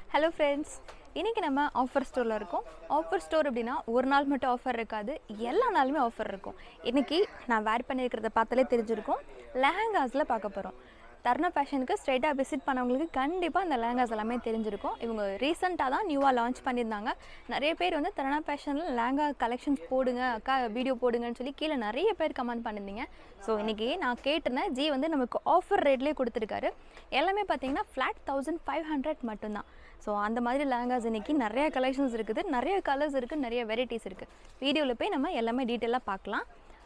Hello friends இன்றைக்கி நம்ம offer ஸ்டோரில் இருக்கோம் ஆஃபர் ஸ்டோர் அப்படின்னா ஒரு நாள் மட்டும் ஆஃபர் இருக்காது எல்லா நாளுமே ஆஃபர் இருக்கும் இன்றைக்கி நான் வேர் பண்ணியிருக்கிறத பார்த்தாலே தெரிஞ்சிருக்கும் லெஹங்காஸில் பார்க்க போகிறோம் தருணா ஃபேஷனுக்கு ஸ்ட்ரைட்டாக விசிட் பண்ணவங்களுக்கு கண்டிப்பாக இந்த லெஹங்காஸ் எல்லாமே தெரிஞ்சிருக்கும் இவங்க ரீசெண்டாக தான் நியூவாக லான்ச் பண்ணியிருந்தாங்க நிறைய பேர் வந்து தருணா ஃபேஷனில் லெஹங்கா கலெக்ஷன்ஸ் போடுங்க அக்கா வீடியோ போடுங்கன்னு சொல்லி கீழே நிறைய பேர் கமெண்ட் பண்ணியிருந்தீங்க ஸோ இன்றைக்கி நான் கேட்டிருந்தேன் ஜி வந்து நமக்கு ஆஃபர் ரேட்லேயே கொடுத்துருக்காரு எல்லாமே பார்த்தீங்கன்னா ஃப்ளாட் தௌசண்ட் ஃபைவ் ஹண்ட்ரட் மட்டும்தான் ஸோ அந்த மாதிரி லெஹங்காஸ் இன்னைக்கு நிறைய கலெக்ஷன்ஸ் இருக்குது நிறைய கலர்ஸ் இருக்குது நிறைய வெரைட்டிஸ் இருக்குது வீடியோவில் போய் நம்ம எல்லாமே டீட்டெயிலாக பார்க்கலாம்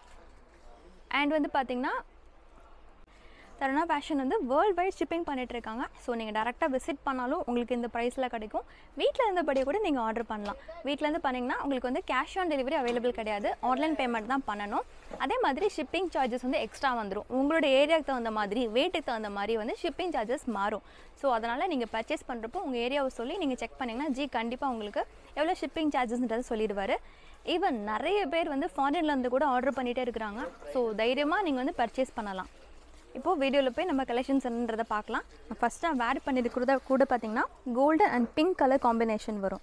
அண்ட் வந்து பார்த்திங்கன்னா தருணா ஃபேஷன் வந்து வேர்ல்டு வைட் ஷிப்பிங் பண்ணிட்டு இருக்காங்க ஸோ நீங்கள் டேரெக்டாக விசிட் பண்ணாலும் உங்களுக்கு இந்த ப்ரைஸில் கிடைக்கும் வீட்டில் இருந்தபடியே கூட நீங்கள் ஆர்டர் பண்ணலாம் வீட்டிலேருந்து பண்ணிங்கன்னா உங்களுக்கு வந்து கேஷ் ஆன் டெலிவரி அவைலபிள் கிடையாது ஆன்லைன் பேமெண்ட் தான் பண்ணணும் அதே மாதிரி ஷிப்பிங் சார்ஜஸ் வந்து எக்ஸ்ட்ரா வந்துடும் உங்களோட ஏரியாவுக்கு தகுந்த மாதிரி வெயிட்டுக்கு தகுந்த மாதிரி வந்து ஷிப்பிங் சார்ஜஸ் மாறும் ஸோ அதனால் நீங்கள் பர்ச்சேஸ் பண்ணுறப்போ உங்கள் ஏரியாவை சொல்லி நீங்கள் செக் பண்ணிங்கன்னா ஜி கண்டிப்பாக உங்களுக்கு எவ்வளோ ஷிப்பிங் சார்ஜஸ்ன்றது சொல்லிடுவார் ஈவன் நிறைய பேர் வந்து ஃபாரின்லேருந்து கூட ஆர்டர் பண்ணிகிட்டே இருக்கிறாங்க ஸோ தைரியமாக நீங்கள் வந்து பர்ச்சேஸ் பண்ணலாம் இப்போது வீடியோவில் போய் நம்ம கலெக்ஷன்ஸ் என்னன்றதை பார்க்கலாம் ஃபஸ்ட்டு நான் வேர் பண்ணியிருக்கிறத கூட பார்த்தீங்கன்னா golden and pink colour combination வரும்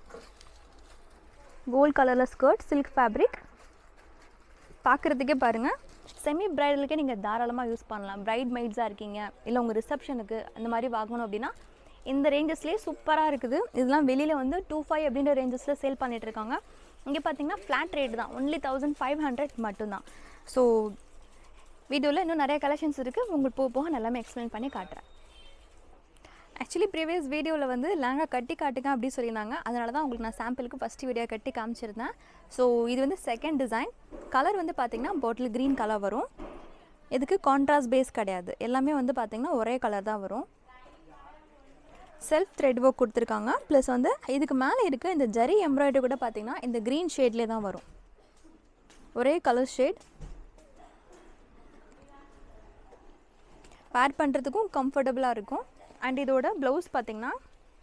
கோல்ட் கலரில் ஸ்கர்ட் சில்க் ஃபேப்ரிக் பார்க்குறதுக்கே பாருங்கள் செமி ப்ரைடலுக்கே நீங்கள் தாராளமாக யூஸ் பண்ணலாம் பிரைட் மைட்ஸாக இருக்கீங்க இல்லை உங்கள் ரிசப்ஷனுக்கு அந்த மாதிரி வாங்கணும் அப்படின்னா இந்த ரேஞ்சஸ்லேயே சூப்பராக இருக்குது இதெல்லாம் வெளியில் வந்து டூ ஃபைவ் அப்படின்ற ரேஞ்சஸில் சேல் பண்ணிகிட்ருக்காங்க இங்கே பார்த்தீங்கன்னா ஃப்ளாட் ரேட் தான் ஒன்லி தௌசண்ட் ஃபைவ் ஹண்ட்ரட் மட்டும்தான் ஸோ வீடியோவில் இன்னும் நிறைய கலெக்ஷன்ஸ் இருக்குது உங்களுக்கு போக போக நான் எல்லாமே எக்ஸ்பிளைன் பண்ணி காட்டுறேன் ஆக்சுவலி ப்ரீவியஸ் வீடியோவில் வந்து லேங்கா கட்டி காட்டுங்க அப்படின்னு சொல்லியிருந்தாங்க அதனால தான் உங்களுக்கு நான் சாம்பிளுக்கு ஃபஸ்ட்டு வீடியோ கட்டி காமிச்சிருந்தேன் ஸோ இது வந்து செகண்ட் டிசைன் கலர் வந்து பார்த்திங்கன்னா பாட்டில் க்ரீன் கலர் வரும் இதுக்கு கான்ட்ராஸ்ட் பேஸ் கிடையாது எல்லாமே வந்து பார்த்திங்கன்னா ஒரே கலர் தான் வரும் செல்ஃப் த்ரெட் ஒர்க் கொடுத்துருக்காங்க ப்ளஸ் வந்து இதுக்கு மேலே இருக்க இந்த ஜரி எம்ப்ராய்டரி கூட பார்த்திங்கன்னா இந்த க்ரீன் ஷேட்லேயே தான் வரும் ஒரே கலர் ஷேட் வேர் பண்ணுறதுக்கும் கம்ஃபர்டபுளாக இருக்கும் அண்ட் இதோட ப்ளவுஸ் பார்த்திங்கன்னா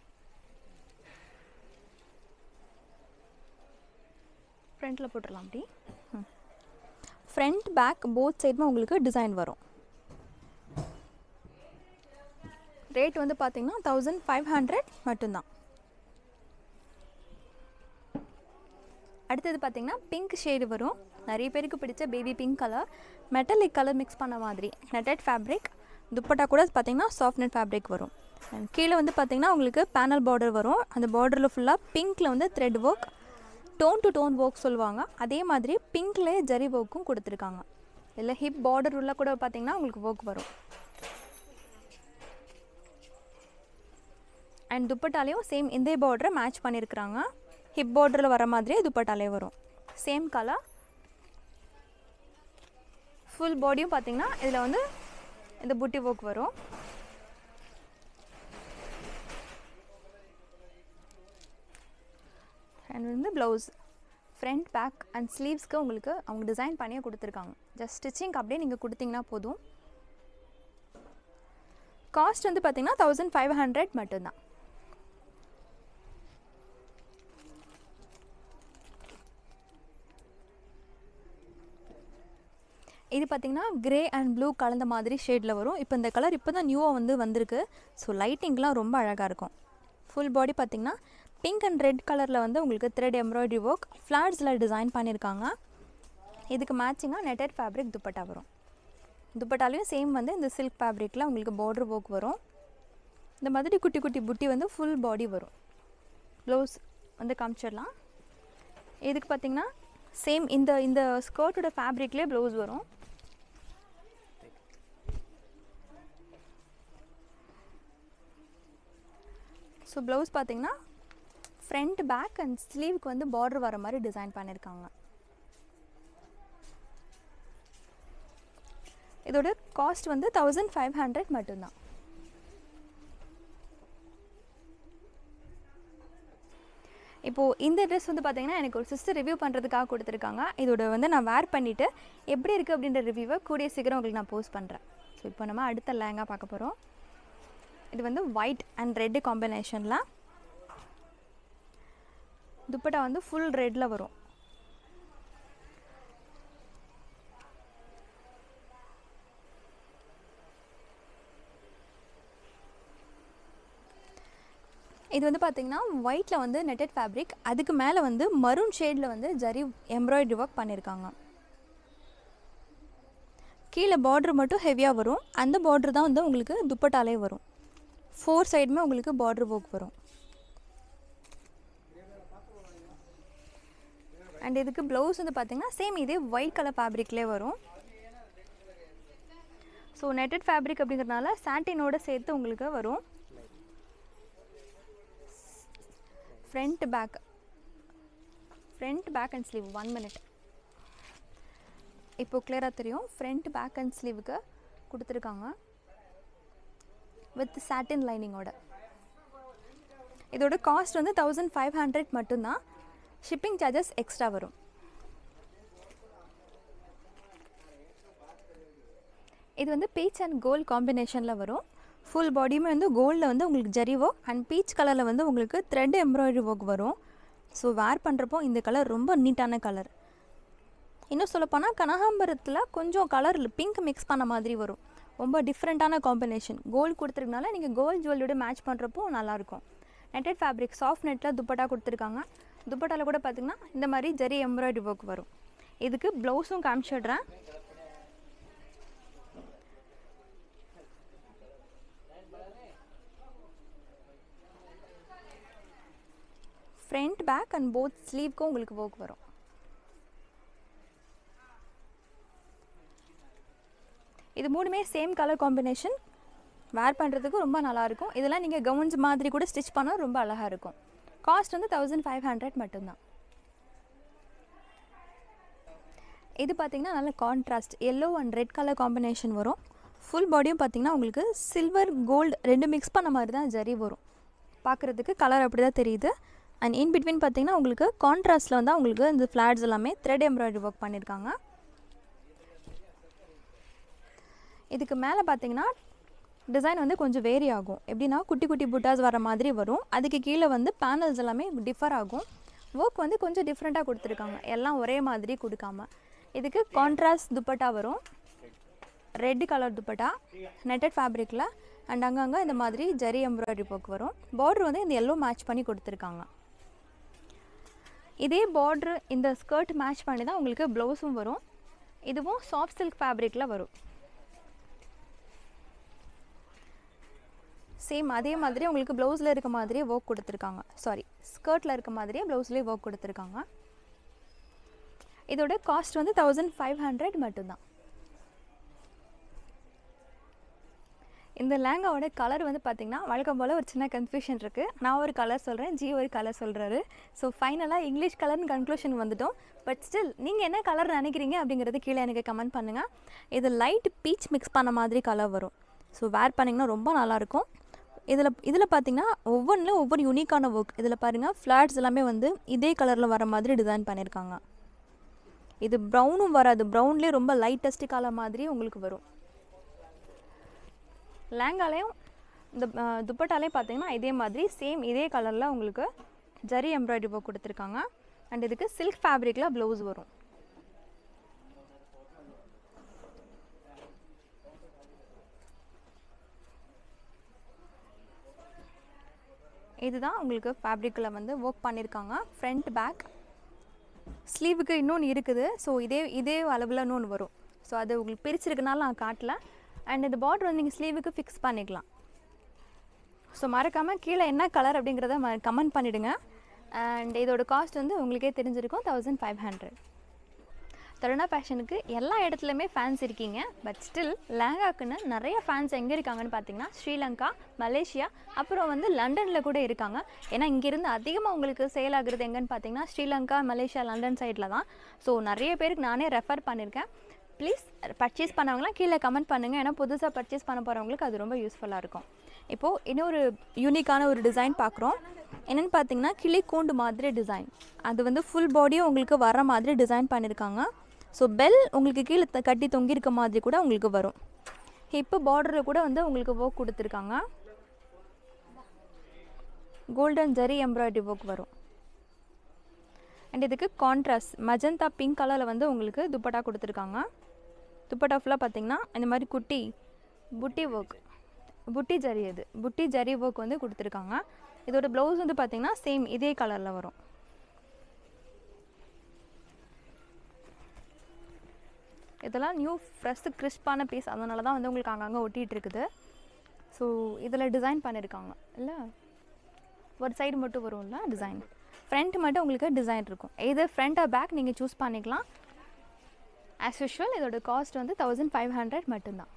ஃப்ரண்ட்டில் போட்டுடலாம் அப்படி ஃப்ரண்ட் பேக் போத் சைடுமே உங்களுக்கு டிசைன் வரும் ரேட் வந்து பார்த்திங்கன்னா தௌசண்ட் ஃபைவ் ஹண்ட்ரட் மட்டும்தான் அடுத்தது பார்த்திங்கன்னா பிங்க் ஷேடு வரும் நிறைய பேருக்கு பிடிச்ச baby pink colour metallic colour mix பண்ண மாதிரி நெட்டட் ஃபேப்ரிக் துப்பட்டா கூட பார்த்திங்கன்னா சாஃப்ட் நெட் ஃபேப்ரிக் வரும் அண்ட் கீழே வந்து பார்த்திங்கன்னா உங்களுக்கு பேனல் பார்டர் வரும் அந்த பார்டரில் ஃபுல்லாக பிங்க்கில் வந்து thread work tone to tone work சொல்லுவாங்க அதே மாதிரி பிங்க்லேயே ஜரி ஒர்க்கும் கொடுத்துருக்காங்க இல்லை ஹிப் பார்டர் உள்ள கூட பார்த்திங்கன்னா உங்களுக்கு ஒர்க் வரும் அண்ட் துப்பட்டாலையும் சேம் இந்த பார்டரை மேட்ச் பண்ணியிருக்கிறாங்க ஹிப் பார்டரில் வர மாதிரியே துப்பட்டாலே வரும் சேம் கலர் ஃபுல் பாடியும் பார்த்திங்கன்னா இதில் வந்து இந்த புட்டி ஒர்க் வரும் அண்ட் வந்து ப்ளவுஸ் ஃப்ரண்ட் பேக் அண்ட் ஸ்லீவ்ஸ்க்கு உங்களுக்கு அவங்க டிசைன் பண்ணியே கொடுத்துருக்காங்க ஜஸ்ட் ஸ்டிச்சிங் அப்படியே நீங்கள் கொடுத்தீங்கன்னா போதும் காஸ்ட் வந்து பார்த்திங்கன்னா தௌசண்ட் ஃபைவ் ஹண்ட்ரட் மட்டும்தான் இது பார்த்திங்கன்னா கிரே அண்ட் ப்ளூ கலந்த மாதிரி ஷேடில் வரும் இப்போ இந்த கலர் இப்போ தான் நியூவாக வந்து வந்திருக்கு ஸோ லைட்டிங்லாம் ரொம்ப அழகாக இருக்கும் ஃபுல் பாடி பார்த்திங்கன்னா பிங்க் அண்ட் ரெட் கலரில் வந்து உங்களுக்கு த்ரெட் எம்ப்ராய்டரி ஒர்க் ஃப்ளாட்ஸில் டிசைன் பண்ணியிருக்காங்க இதுக்கு மேட்சிங்காக நெட்டட் ஃபேப்ரிக் துப்பட்டா வரும் துப்பட்டாலையும் சேம் வந்து இந்த சில்க் ஃபேப்ரிக்கில் உங்களுக்கு பார்டர் ஒர்க் வரும் இந்த மாதிரி குட்டி குட்டி புட்டி வந்து ஃபுல் பாடி வரும் ப்ளவுஸ் வந்து காமிச்சிடலாம் இதுக்கு பார்த்திங்கன்னா சேம் இந்த இந்த ஸ்கர்ட்டோட ஃபேப்ரிக்லேயே ப்ளவுஸ் வரும் ஸோ ப்ளவுஸ் பார்த்தீங்கன்னா ஃப்ரண்ட் பேக் அண்ட் ஸ்லீவுக்கு வந்து பார்டர் வர மாதிரி டிசைன் பண்ணியிருக்காங்க இதோட காஸ்ட் வந்து தௌசண்ட் ஃபைவ் ஹண்ட்ரட் மட்டும்தான் இப்போது இந்த ட்ரெஸ் வந்து பார்த்திங்கன்னா எனக்கு ஒரு சிஸ்டர் ரிவ்யூ பண்ணுறதுக்காக கொடுத்துருக்காங்க இதோட வந்து நான் வேர் பண்ணிவிட்டு எப்படி இருக்குது அப்படின்ற ரிவ்யூவை கூடிய சீக்கிரம் உங்களுக்கு நான் போஸ்ட் பண்ணுறேன் ஸோ இப்போ நம்ம அடுத்த லேங்கா பார்க்க போகிறோம் இது வந்து ஒயிட் அண்ட் ரெட்டு காம்பினேஷனில் துப்பட்டா வந்து ஃபுல் ரெட்டில் வரும் இது வந்து பார்த்திங்கன்னா ஒயிட்டில் வந்து நெட்டட் ஃபேப்ரிக் அதுக்கு மேலே வந்து மரூன் ஷேடில் வந்து ஜரி எம்ப்ராய்டரி ஒர்க் பண்ணியிருக்காங்க கீழே பார்ட்ரு மட்டும் ஹெவியாக வரும் அந்த பார்ட்ரு தான் வந்து உங்களுக்கு துப்பட்டாலே வரும் ஃபோர் சைடுமே உங்களுக்கு பார்ட்ரு ஒர்க் வரும் அண்ட் இதுக்கு ப்ளவுஸ் வந்து பார்த்திங்கன்னா சேம் இதே ஒயிட் கலர் ஃபேப்ரிக்லேயே வரும் ஸோ நெட்டட் ஃபேப்ரிக் அப்படிங்கிறதுனால சாட்டினோட சேர்த்து உங்களுக்கு வரும் front back front back and sleeve one minute இப்போ கிளியராக தெரியும் ஃப்ரண்ட் பேக் அண்ட் ஸ்லீவுக்கு கொடுத்துருக்காங்க வித் சாட்டின் லைனிங்கோட இதோட காஸ்ட் வந்து தௌசண்ட் ஃபைவ் ஹண்ட்ரட் மட்டும்தான் ஷிப்பிங் சார்ஜஸ் எக்ஸ்ட்ரா வரும் இது வந்து பீச் அண்ட் கோல்ட் காம்பினேஷனில் வரும் ஃபுல் பாடியுமே வந்து கோல்டில் வந்து உங்களுக்கு ஜரி ஒர்க் அண்ட் பீச் கலரில் வந்து உங்களுக்கு த்ரெட் எம்ப்ராய்டரி ஒர்க் வரும் ஸோ வேர் பண்ணுறப்போ இந்த கலர் ரொம்ப நீட்டான கலர் இன்னும் சொல்லப்போனால் கனகாம்பரத்தில் கொஞ்சம் கலர் பிங்க் மிக்ஸ் பண்ண மாதிரி வரும் ரொம்ப டிஃப்ரெண்ட்டான காம்பினேஷன் கோல்டு கொடுத்துருக்கனால நீங்கள் கோல்டு ஜுவல்லோட மேட்ச் பண்ணுறப்போ நல்லாயிருக்கும் நெட்டட் ஃபேப்ரிக் சாஃப்ட் நெட்டில் துப்பட்டா கொடுத்துருக்காங்க துப்பட்டாவில் கூட பார்த்திங்கன்னா இந்த மாதிரி ஜரி எம்ப்ராய்டரி ஒர்க் வரும் இதுக்கு ப்ளவுஸும் காமிச்சிடுறேன் ஃப்ரண்ட் பேக் அண்ட் போத் ஸ்லீவ்க்கும் உங்களுக்கு ஒர்க் வரும் இது மூணுமே சேம் கலர் காம்பினேஷன் வேர் பண்ணுறதுக்கு ரொம்ப நல்லாயிருக்கும் இதெல்லாம் நீங்கள் கவுன்ஸ் மாதிரி கூட ஸ்டிச் பண்ணால் ரொம்ப அழகாக இருக்கும் காஸ்ட் வந்து தௌசண்ட் ஃபைவ் ஹண்ட்ரட் மட்டும்தான் இது பார்த்திங்கன்னா நல்ல contrast yellow and red colour combination வரும் ஃபுல் பாடியும் பார்த்திங்கன்னா உங்களுக்கு சில்வர் கோல்டு ரெண்டு மிக்ஸ் பண்ண மாதிரி தான் ஜரி வரும் பார்க்குறதுக்கு கலர் அப்படி தான் தெரியுது அண்ட் இன் பிட்வீன் பார்த்திங்கன்னா உங்களுக்கு கான்ட்ராஸ்ட்டில் வந்து உங்களுக்கு இந்த ஃப்ளாட்ஸ் எல்லாமே த்ரெட் எம்ப்ராய்டரி ஒர்க் பண்ணியிருக்காங்க இதுக்கு மேலே பார்த்தீங்கன்னா டிசைன் வந்து கொஞ்சம் வேரி ஆகும் எப்படின்னா குட்டி குட்டி புட்டாஸ் வர மாதிரி வரும் அதுக்கு கீழே வந்து பேனல்ஸ் எல்லாமே டிஃபர் ஆகும் ஒர்க் வந்து கொஞ்சம் டிஃப்ரெண்ட்டாக கொடுத்துருக்காங்க எல்லாம் ஒரே மாதிரி கொடுக்காம இதுக்கு கான்ட்ராஸ்ட் துப்பட்டா வரும் ரெட் கலர் துப்பட்டா நெட்டட் ஃபேப்ரிக்கில் அண்ட் அங்கங்கே இந்த மாதிரி ஜரி எம்ப்ராய்டரி ஒர்க் வரும் பார்டர் வந்து இந்த எல்லோ மேட்ச் பண்ணி கொடுத்துருக்காங்க இதே பார்ட்ரு இந்த ஸ்கர்ட் மேட்ச் பண்ணி தான் உங்களுக்கு ப்ளவுஸும் வரும் இதுவும் சாஃப்ட் சில்க் ஃபேப்ரிக்கில் வரும் சேம் அதே மாதிரி உங்களுக்கு ப்ளவுஸில் இருக்க மாதிரியே ஒர்க் கொடுத்துருக்காங்க சாரி ஸ்கர்ட்டில் இருக்க மாதிரியே ப்ளவுஸ்லேயே ஒர்க் கொடுத்துருக்காங்க இதோட காஸ்ட் வந்து தௌசண்ட் ஃபைவ் ஹண்ட்ரட் மட்டும்தான் இந்த லேங்காவோட கலர் வந்து பார்த்திங்கன்னா வழக்கம் போல் ஒரு சின்ன கன்ஃபியூஷன் இருக்குது நான் ஒரு கலர் சொல்கிறேன் ஜி ஒரு கலர் சொல்கிறாரு ஸோ ஃபைனலாக இங்கிலீஷ் கலர்னு கன்க்ளூஷன் வந்துட்டோம் பட் ஸ்டில் நீங்கள் என்ன கலர் நினைக்கிறீங்க அப்படிங்கிறது கீழே எனக்கு கமெண்ட் பண்ணுங்கள் இது லைட் பீச் மிக்ஸ் பண்ண மாதிரி கலர் வரும் ஸோ வேர் பண்ணிங்கன்னா ரொம்ப நல்லாயிருக்கும் இதில் இதில் பார்த்தீங்கன்னா ஒவ்வொன்றிலும் ஒவ்வொரு யூனிக்கான ஒர்க் இதில் பாருங்கள் ஃப்ளாட்ஸ் எல்லாமே வந்து இதே கலரில் வர மாதிரி டிசைன் பண்ணியிருக்காங்க இது ப்ரௌனும் வராது ப்ரௌன்லேயே ரொம்ப லைட்டஸ்ட் கலர் மாதிரி உங்களுக்கு வரும் லேங்காலையும் இந்த அஹ், துப்பட்டாலையும் பார்த்தீங்கன்னா இதே மாதிரி சேம் இதே கலரில் உங்களுக்கு ஜரி எம்ப்ராய்டரி ஒர்க் கொடுத்துருக்காங்க அண்ட் இதுக்கு சில்க் ஃபேப்ரிக்கில் ப்ளவுஸ் வரும் இதுதான் உங்களுக்கு ஃபேப்ரிக்கில் வந்து ஒர்க் பண்ணியிருக்காங்க ஃப்ரண்ட் பேக் ஸ்லீவுக்கு இன்னொன்று இருக்குது ஸோ இதே இதே அளவில் இன்னொன்று வரும் ஸோ அது உங்களுக்கு பிரிச்சிருக்கனால நான் காட்டல அண்ட் இந்த பார்டர் வந்து நீங்கள் ஸ்லீவுக்கு ஃபிக்ஸ் பண்ணிக்கலாம் ஸோ மறக்காமல் கீழே என்ன கலர் அப்படிங்கிறத ம கமெண்ட் பண்ணிவிடுங்க அண்ட் இதோட காஸ்ட் வந்து உங்களுக்கே தெரிஞ்சிருக்கும் தௌசண்ட் ஃபைவ் ஹண்ட்ரட் தருணா ஃபேஷனுக்கு எல்லா இடத்துலையுமே ஃபேன்ஸ் இருக்கீங்க பட் ஸ்டில் லேங்காக்குன்னு நிறைய ஃபேன்ஸ் எங்கே இருக்காங்கன்னு பார்த்தீங்கன்னா ஸ்ரீலங்கா மலேசியா அப்புறம் வந்து லண்டனில் கூட இருக்காங்க ஏன்னா இங்கேருந்து அதிகமாக உங்களுக்கு சேல் ஆகுறது எங்கன்னு பார்த்தீங்கன்னா ஸ்ரீலங்கா மலேசியா லண்டன் சைடில் தான் ஸோ நிறைய பேருக்கு நானே ரெஃபர் பண்ணியிருக்கேன் ப்ளீஸ் பர்ச்சேஸ் பண்ணவங்களாம் கீழே கமெண்ட் பண்ணுங்கள் ஏன்னா புதுசாக பர்ச்சேஸ் பண்ண போகிறவங்களுக்கு அது ரொம்ப யூஸ்ஃபுல்லாக இருக்கும் இப்போது இன்னொரு யூனிக்கான ஒரு டிசைன் பார்க்குறோம் என்னென்னு பார்த்தீங்கன்னா கிளி கூண்டு மாதிரி டிசைன் அது வந்து ஃபுல் பாடியும் உங்களுக்கு வர மாதிரி டிசைன் பண்ணியிருக்காங்க ஸோ பெல் உங்களுக்கு கீழே த- கட்டி தொங்கியிருக்க மாதிரி கூட உங்களுக்கு வரும் ஹிப்பு பார்டரில் கூட வந்து உங்களுக்கு ஒர்க் கொடுத்துருக்காங்க கோல்டன் ஜரி எம்ப்ராய்டரி ஒர்க் வரும் அண்ட் இதுக்கு கான்ட்ராஸ்ட் மஜந்தா பிங்க் கலரில் வந்து உங்களுக்கு துப்பட்டா கொடுத்துருக்காங்க துப்பட்டா ஃபுல்லாக பார்த்தீங்கன்னா இந்த மாதிரி குட்டி புட்டி ஒர்க் புட்டி ஜரி அது புட்டி ஜரி ஒர்க் வந்து கொடுத்துருக்காங்க இதோட ப்ளவுஸ் வந்து பார்த்திங்கன்னா சேம் இதே கலரில் வரும் இதெல்லாம் நியூ ஃப்ரெஷ் கிறிஸ்பான பீஸ் அதனால தான் வந்து உங்களுக்கு அங்கங்கே ஒட்டிகிட்டு இருக்குது ஸோ இதில் டிசைன் பண்ணியிருக்காங்க இல்லை ஒரு சைடு மட்டும் வரும்ல டிசைன் ஃப்ரண்ட் மட்டும் உங்களுக்கு டிசைன் இருக்கும் எது ஃப்ரண்ட் ஆர் பேக் நீங்கள் சூஸ் பண்ணிக்கலாம் ஆஸ் யூஷுவல் இதோட காஸ்ட் வந்து தௌசண்ட் ஃபைவ் ஹண்ட்ரட் மட்டும்தான்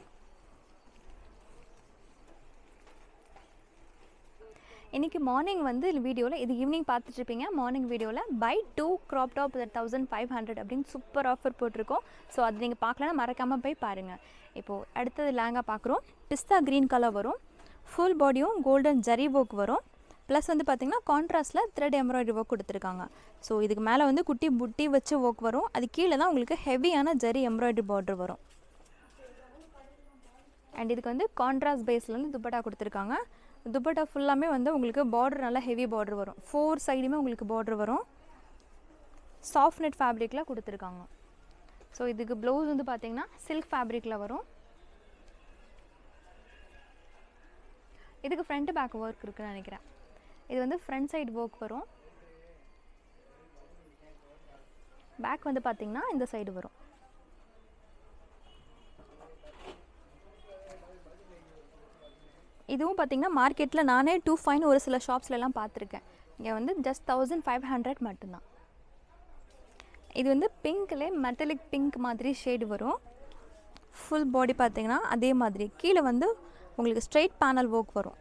இன்றைக்கி மார்னிங் வந்து வீடியோவில் இது ஈவினிங் பார்த்துட்ருப்பீங்க மார்னிங் வீடியோவில் buy two crop top thousand five hundred அப்படின்னு சூப்பர் ஆஃபர் போட்டிருக்கோம் ஸோ அது நீங்கள் பார்க்கலன்னா மறக்காமல் போய் பாருங்கள் இப்போது அடுத்தது லேங்கா பார்க்குறோம் பிஸ்தா க்ரீன் கலர் வரும் ஃபுல் பாடியும் கோல்டன் ஜரி ஒர்க் வரும் ப்ளஸ் வந்து பார்த்திங்கன்னா கான்ட்ராஸ்ட்டில் த்ரெட் எம்ப்ராய்டரி ஒர்க் கொடுத்துருக்காங்க ஸோ இதுக்கு மேலே வந்து குட்டி புட்டி வச்சு ஒர்க் வரும் அது கீழே தான் உங்களுக்கு ஹெவியான ஜரி எம்ப்ராய்டரி பார்டர் வரும் அண்ட் இதுக்கு வந்து கான்ட்ராஸ்ட் பேஸில் வந்து துப்பட்டா கொடுத்துருக்காங்க துப்பட்டா ஃபுல்லாமே வந்து உங்களுக்கு பார்டர் நல்லா ஹெவி பார்டர் வரும் ஃபோர் சைடுமே உங்களுக்கு பார்டர் வரும் சாஃப்ட் நெட் ஃபேப்ரிக்கில் கொடுத்துருக்காங்க ஸோ இதுக்கு ப்ளவுஸ் வந்து பார்த்திங்கன்னா சில்க் ஃபேப்ரிக்கில் வரும் இதுக்கு ஃப்ரண்ட் பேக் ஒர்க் இருக்குன்னு நினைக்கிறேன் இது வந்து ஃப்ரண்ட் சைடு ஒர்க் வரும் பேக் வந்து பார்த்திங்கன்னா இந்த சைடு வரும் இதுவும் பார்த்திங்கன்னா மார்க்கெட்டில் நானே டூ ஃபைன் ஒரு சில ஷாப்ஸ்லலாம் பார்த்துருக்கேன் இங்கே வந்து ஜஸ்ட் தௌசண்ட் ஃபைவ் ஹண்ட்ரட் மட்டும்தான் இது வந்து பிங்க்லே மெட்டலிக் பிங்க் மாதிரி ஷேடு வரும் ஃபுல் பாடி பார்த்தீங்கன்னா அதே மாதிரி கீழே வந்து உங்களுக்கு ஸ்ட்ரெயிட் பேனல் ஒர்க் வரும்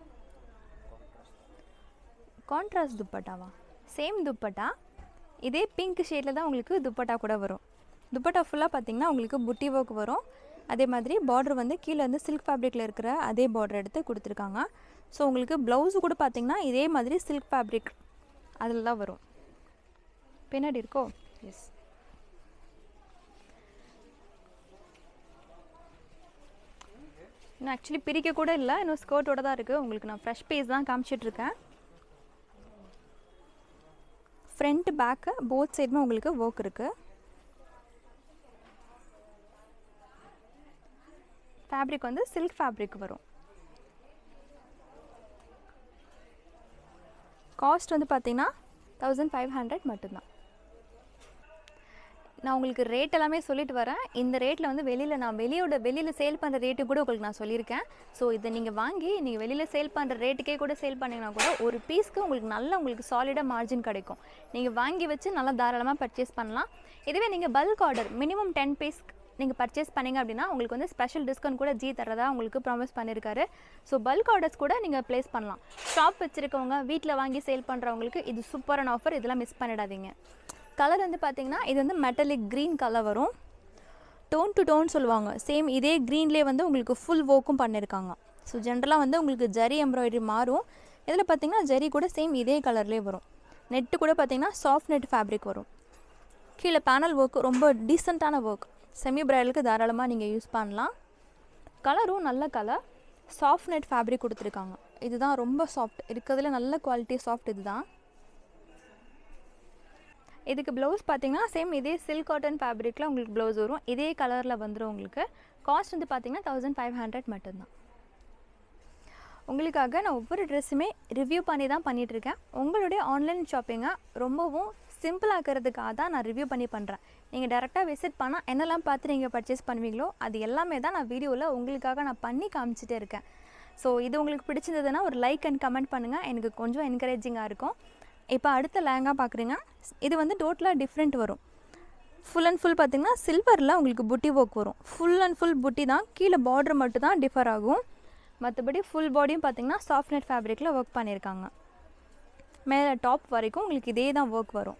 கான்ட்ராஸ்ட் துப்பட்டாவா சேம் துப்பட்டா இதே பிங்க் ஷேடில் தான் உங்களுக்கு துப்பட்டா கூட வரும் துப்பட்டா ஃபுல்லாக பார்த்தீங்கன்னா உங்களுக்கு புட்டி ஒர்க் வரும் அதே மாதிரி பார்டர் வந்து கீழே வந்து சில்க் ஃபேப்ரிக்கில் இருக்கிற அதே பார்டர் எடுத்து கொடுத்துருக்காங்க ஸோ உங்களுக்கு ப்ளவுஸு கூட பார்த்தீங்கன்னா இதே மாதிரி சில்க் ஃபேப்ரிக் அதில் தான் வரும் பின்னாடி இருக்கோ எஸ் இன்னும் ஆக்சுவலி பிரிக்க கூட இல்லை இன்னும் ஸ்கர்ட்டோட தான் இருக்குது உங்களுக்கு நான் ஃப்ரெஷ் பீஸ் தான் காமிச்சிட்ருக்கேன் ஃப்ரண்ட் பேக்கு போத் சைடுமே உங்களுக்கு ஒர்க் இருக்குது ஃபேப்ரிக் வந்து சில்க் ஃபேப்ரிக் வரும் காஸ்ட் வந்து பார்த்தீங்கன்னா தௌசண்ட் ஃபைவ் ஹண்ட்ரட் மட்டும்தான் நான் உங்களுக்கு ரேட் எல்லாமே சொல்லிட்டு வரேன் இந்த ரேட்டில் வந்து வெளியில் நான் வெளியோட வெளியில் சேல் பண்ணுற ரேட்டு கூட உங்களுக்கு நான் சொல்லியிருக்கேன் ஸோ இதை நீங்கள் வாங்கி நீங்கள் வெளியில் சேல் பண்ணுற ரேட்டுக்கே கூட சேல் பண்ணிங்கன்னா கூட ஒரு பீஸ்க்கு உங்களுக்கு நல்ல உங்களுக்கு சாலிடாக மார்ஜின் கிடைக்கும் நீங்கள் வாங்கி வச்சு நல்லா தாராளமாக பர்ச்சேஸ் பண்ணலாம் இதுவே நீங்கள் bulk order minimum ten piece நீங்கள் பர்ச்சேஸ் பண்ணீங்க அப்படின்னா உங்களுக்கு வந்து ஸ்பெஷல் டிஸ்கவுண்ட் கூட ஜி தரதா உங்களுக்கு ப்ராமிஸ் பண்ணியிருக்காரு ஸோ பல்க் ஆர்டர்ஸ் கூட நீங்கள் ப்ளேஸ் பண்ணலாம் ஷாப் வச்சுருக்கவங்க வீட்டில் வாங்கி சேல் பண்ணுறவங்களுக்கு இது சூப்பரான ஆஃபர் இதெல்லாம் மிஸ் பண்ணிடாதீங்க கலர் வந்து பார்த்தீங்கன்னா இது வந்து மெட்டலிக் க்ரீன் கலர் வரும் டோன் டு டோன் சொல்லுவாங்க சேம் இதே க்ரீன்லேயே வந்து உங்களுக்கு ஃபுல் ஒர்க்கும் பண்ணியிருக்காங்க ஸோ ஜென்ரலாக வந்து உங்களுக்கு ஜரி எம்ப்ராய்டரி மாறும் இதில் பார்த்தீங்கன்னா ஜரி கூட சேம் இதே கலர்லேயே வரும் நெட்டு கூட பார்த்தீங்கன்னா சாஃப்ட் நெட் ஃபேப்ரிக் வரும் கீழே பேனல் ஒர்க் ரொம்ப டீசெண்டான ஒர்க் செமி பிரைடலுக்கு தாராளமாக நீங்கள் யூஸ் பண்ணலாம் கலரும் நல்ல கலர் சாஃப்ட் நெட் ஃபேப்ரிக் கொடுத்துருக்காங்க இதுதான் ரொம்ப சாஃப்ட் இருக்கிறதுல நல்ல குவாலிட்டி சாஃப்ட் இதுதான் இதுக்கு ப்ளவுஸ் பார்த்தீங்கன்னா சேம் இதே சில்க் காட்டன் ஃபேப்ரிக்கில் உங்களுக்கு ப்ளவுஸ் வரும் இதே கலரில் வந்துடும் உங்களுக்கு காஸ்ட் வந்து பார்த்தீங்கன்னா தௌசண்ட் ஃபைவ் ஹண்ட்ரட் மட்டும்தான் உங்களுக்காக நான் ஒவ்வொரு ட்ரெஸ்ஸுமே ரிவ்யூ பண்ணி தான் பண்ணிகிட்ருக்கேன் உங்களுடைய ஆன்லைன் ஷாப்பிங்கை ரொம்பவும் சிம்பிளாக்கிறதுக்காக தான் நான் ரிவ்யூ பண்ணி பண்ணுறேன் நீங்கள் டேரெக்டாக விசிட் பண்ணால் என்னெல்லாம் பார்த்து நீங்கள் பர்ச்சேஸ் பண்ணுவீங்களோ அது எல்லாமே தான் நான் வீடியோவில் உங்களுக்காக நான் பண்ணி காமிச்சிட்டே இருக்கேன் ஸோ இது உங்களுக்கு பிடிச்சிருந்ததுன்னா ஒரு லைக் அண்ட் கமெண்ட் பண்ணுங்கள் எனக்கு கொஞ்சம் என்கரேஜிங்காக இருக்கும் இப்போ அடுத்த லேங்கா பார்க்குறீங்க இது வந்து டோட்டலாக டிஃப்ரெண்ட் வரும் ஃபுல் அண்ட் ஃபுல் பார்த்திங்கன்னா சில்வரில் உங்களுக்கு புட்டி ஒர்க் வரும் ஃபுல் அண்ட் ஃபுல் புட்டி தான் கீழே பார்டர் மட்டும் தான் டிஃபர் ஆகும் மற்றபடி ஃபுல் பாடியும் பார்த்திங்கன்னா சாஃப்ட் நெட் ஃபேப்ரிக்கில் ஒர்க் பண்ணியிருக்காங்க மேலே டாப் வரைக்கும் உங்களுக்கு இதே தான் ஒர்க் வரும்